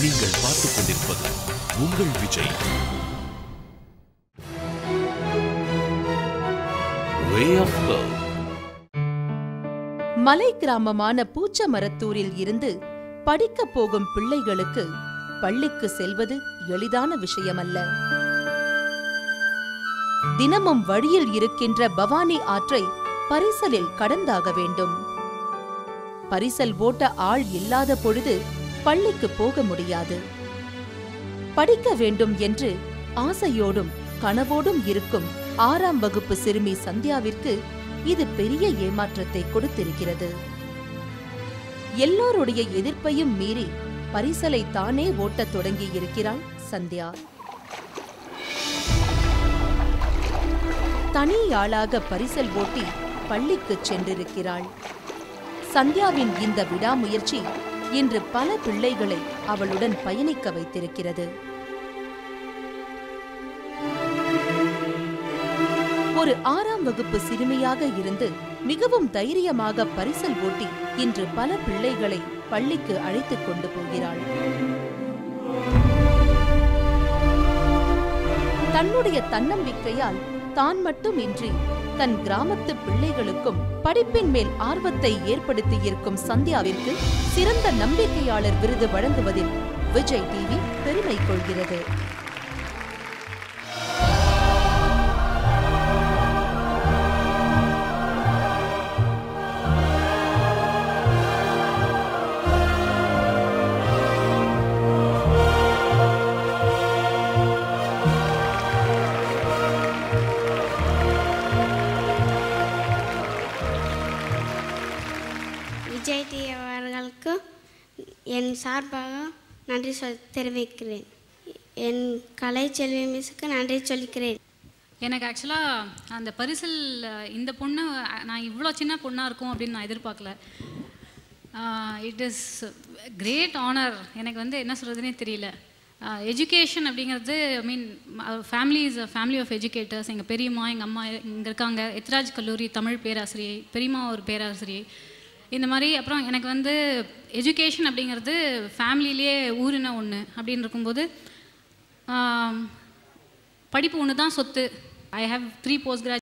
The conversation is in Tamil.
நீங்கள் பார்த்துக் கொண்டிருப்பது உங்கள் விஜய் Way of Love. மலை கிராமமான பூச்சமரத்தூரில் இருந்து படிக்கப் போகும் பிள்ளைகளுக்கு பள்ளிக்கு செல்வது எளிதான விஷயமல்ல தினமும் வழியில் இருக்கின்ற பவானி ஆற்றை பரிசலில் கடந்தாக வேண்டும் பரிசல் ஓட்ட ஆள் இல்லாத பொழுது பள்ளிக்கு போக முடியாது படிக்க வேண்டும் என்று ஆசையோடும் கனவோடும் இருக்கும் ஆறாம் வகுப்பு சிறுமி சந்தியாவிற்கு இது பெரிய ஏமாற்றத்தை கொடுத்திருக்கிறது எல்லோருடைய எதிர்ப்பையும் மீறி பரிசலை தானே ஓட்டத் தொடங்கி இருக்கிறாள் சந்தியா தனியாளாக பரிசல் ஓட்டி பள்ளிக்குச் சென்றிருக்கிறாள் சந்தியாவின் இந்த விடாமுயற்சி இன்று பல பிள்ளைகளை அவளுடன் பயணிக்க வைத்திருக்கிறது ஒரு ஆறாம் வகுப்பு சிறுமியாக இருந்து மிகவும் தைரியமாக பரிசல் ஓட்டி இன்று பல பிள்ளைகளை பள்ளிக்கு அழைத்துக் கொண்டு போகிறாள் தன்னுடைய தன்னம்பிக்கையால் தான் மட்டுமின்றி தன் கிராமத்து பிள்ளைகளுக்கும் படிப்பின் மேல் ஆர்வத்தை ஏற்படுத்தியிருக்கும் சந்தியாவிற்கு சிறந்த நம்பிக்கையாளர் விருது வழங்குவதில் விஜய் டிவி பெருமை கொள்கிறது விஜய் டி அவர்களுக்கு என் சார்பாக நன்றி சொல் தெரிவிக்கிறேன் என் கலைச்செல்வி மிஸ்ஸுக்கு நன்றி சொல்லிக்கிறேன் எனக்கு ஆக்சுவலாக அந்த பரிசில் அஹ், இந்த பொண்ணு அஹ், நான் இவ்வளோ சின்ன பொண்ணாக இருக்கும் அப்படின்னு நான் எதிர்பார்க்கல இட் இஸ் கிரேட் ஆனர் எனக்கு வந்து என்ன சொல்கிறதுனே தெரியல எஜுகேஷன் அப்படிங்கிறது I mean family is a family of educators எங்கள் பெரியம்மா எங்கள் அம்மா இங்கே இருக்காங்க எத்ராஜ் கல்லூரி தமிழ் பேராசிரியை பெரியம்மா ஒரு பேராசிரியை இந்த மாதிரி அப்புறம் எனக்கு வந்து எஜுகேஷன் அப்படிங்கிறது ஃபேமிலியிலே ஊறின ஒன்று அப்படின்னு இருக்கும்போது ஆம், படிப்பு ஒன்று தான் சொத்து ஐ ஹாவ் த்ரீ போஸ்ட்